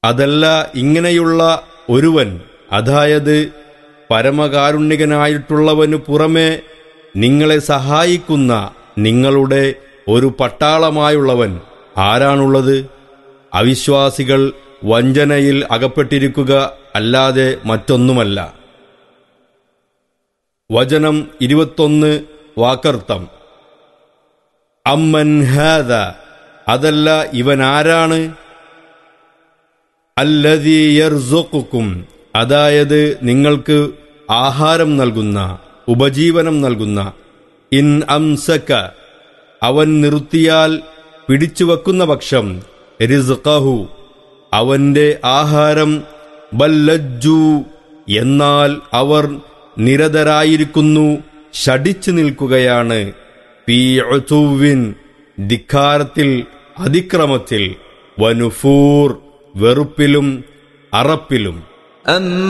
അതല്ല ഇങ്ങനെയുള്ള ഒരുവൻ അതായത് പരമകാരുണികനായിട്ടുള്ളവനു പുറമെ നിങ്ങളെ സഹായിക്കുന്ന നിങ്ങളുടെ ഒരു പട്ടാളമായുള്ളവൻ ആരാണുള്ളത് അവിശ്വാസികൾ വഞ്ചനയിൽ അകപ്പെട്ടിരിക്കുക അല്ലാതെ മറ്റൊന്നുമല്ല വചനം ഇരുപത്തൊന്ന് വാക്കർത്ഥം അമ്മൻ ഹാദ അതല്ല ഇവനാരാണ് അല്ലതീ യർസുക്കും അതായത് നിങ്ങൾക്ക് ആഹാരം നൽകുന്ന ഉപജീവനം നൽകുന്ന ഇൻ അംസക്ക അവൻ നിർത്തിയാൽ പിടിച്ചുവെക്കുന്ന പക്ഷം റിസ്ഖഹു അവന്റെ ആഹാരം ബല്ലജ്ജു എന്നാൽ അവർ നിരതരായിരിക്കുന്നു ശടിച്ചു നിൽക്കുകയാണ് പീഅതുവിൻ ധിക്കാരത്തിൽ അതിക്രമത്തിൽ വനുഫൂർ വെറുപ്പിലും അറപ്പിലും أم